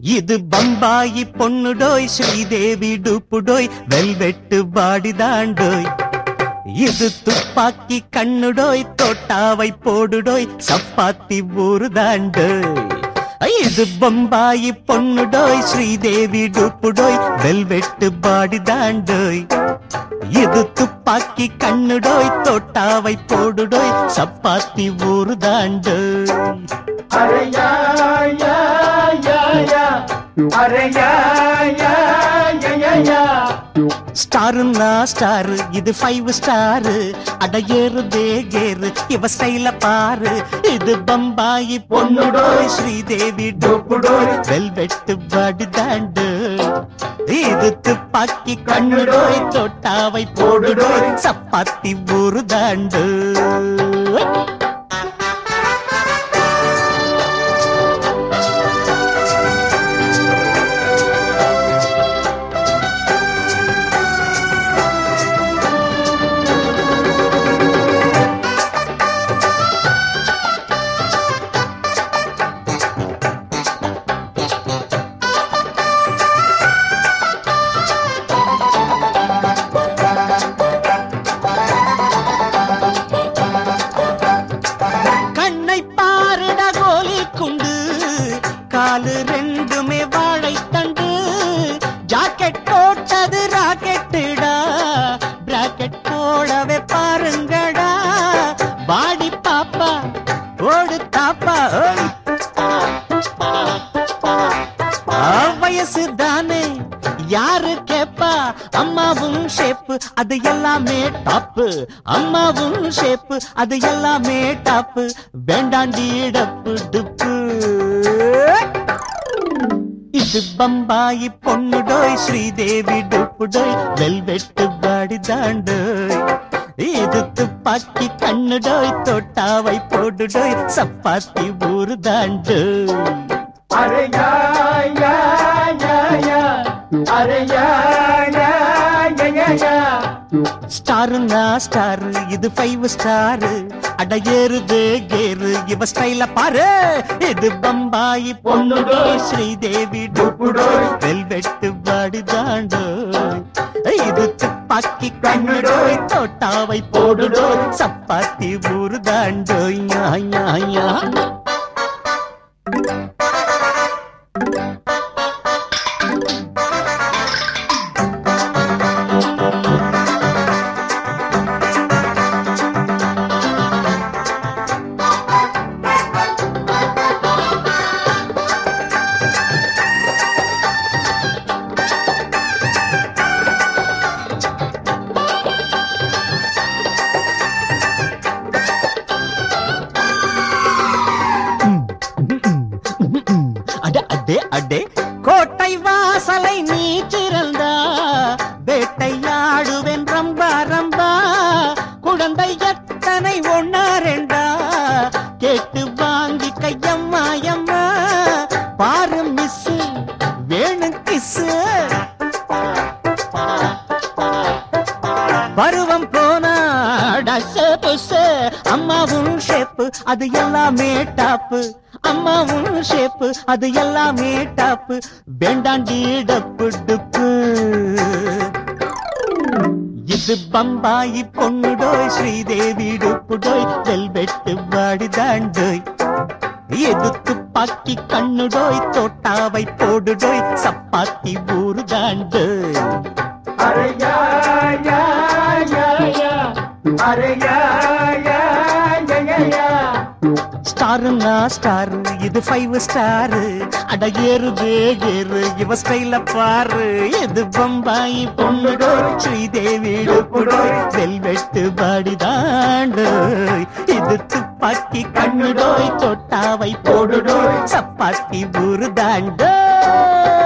இது பம்பாயி பொண்ணுடோய் ஸ்ரீதேவி டூப்புடோய் வெல்வெட்டு பாடிதாண்டோய் இது துப்பாக்கி கண்ணுடோய் தோட்டாவை போடுடோய் சப்பாத்தி ஊறுதாண்டோய் இது பம்பாயி பொண்ணுடோய் ஸ்ரீதேவி டூப்புடோய் வெல்வெட்டு பாடிதாண்டோய் இது துப்பாக்கி கண்ணுடோய் தோட்டாவை போடுடோய் சப்பாத்தி ஊறுதாண்டோய் अरे या या या या अरे या या या या या ஸ்டாருன்னா ஸ்டாரு இது ஃபைவ் ஸ்டாரு அட ஏறுதே கேரு இவ ஸ்டைல பாரு இது பம்பாயி பொண்ணுடோய் ஸ்ரீதேவி டோப்புடோய் வெல்வெட்டு பாடிதாண்டு இது துப்பாக்கி கண்ணுடோய் தொட்டாவை போடுடோய் சப்பாத்தி ஊறுதாண்டு கண்ணை பாருட கோலி குண்டு காலு ரெண்டுமே வாழைத்தண்டு ஜாக்கெட் போட்டது ராக்கெட்டுடா பிராக்கெட் போடவே பாருங்கடா பாடி பாப்பா ஓடு தாப்பா ஓய். ஆ, வயசு தானே யாரு கேப்பா அம்மாவும் ஷேப்பு அது எல்லாமே டாப்பு அம்மாவும் ஷேப்பு அது எல்லாமே டாப்பு வேண்டாண்டி டப்பு டுப்பு இது பம்பாயி பொண்ணுடோய் ஸ்ரீதேவி டுப்புடோய் வெல்வெட்டு பாடி தாண்டோய் இது துப்பாக்கி கண்ணுடோய் தொட்டாவை போடுடோய் சப்பாத்தி ஊரு தாண்டோய் अरे या या या या अरे या या या या या ஸ்டாருன்னா ஸ்டாரு இது ஃபைவ் ஸ்டாரு அட ஏறுது கேரு இவ ஸ்டைல பாரு இது பம்பாயி பொண்ணுடோய் ஸ்ரீதேவி டுப்புடோய் வெல்வெட்டு பாடி தாண்டோய் இது துப்பாக்கி கண்ணுடோய் தோட்டாவை போடுடோய் சப்பாத்தி ஊரு தாண்டோய் யா, யா, யா. அட அடே அடே கோட்டை வாசலை நீ திறந்தா வேட்டையாடுவேன் ரம்பா ரம்பா குழந்தை எத்தனை ஒன்னா ரெண்டா கேட்டு வாங்கி கையம்மா எம்மா பாரு மிஸ் வேணும் கிஸ்ஸு பருவம் போனா டஸ்ஸு புஸ்ஸு அம்மாவும் ஷேப்பு அது எல்லாமே டாப்பு அம்மாவும் ஷேப்பு அது எல்லாமே டாப்பு வேண்டாண்டி டப்பு டுப்பு இது பம்பாயி பொண்ணுடோய் ஸ்ரீதேவி டுப்புடோய் வெல்வெட்டு பாடி தாண்டோய் எது துப்பாக்கி கண்ணுடோய் தோட்டாவை போடுடோய் சப்பாத்தி ஊரு தாண்டோய் अरे या या या या अरे या या या या या ஸ்டாருன்னா ஸ்டாரு இது ஃபைவ் ஸ்டாரு அட ஏறுது ஏறு இவ ஸ்டைல பாரு இது பம்பாயி பொண்ணுடோ ஸ்ரீதேவி டுப்புடோய் வெல்வெட்டு பாடி தாண்டோய் இது துப்பாக்கி கண்ணுடோய் தொட்டாவை போடுடோய் சப்பாத்தி ஊரு தாண்டோய்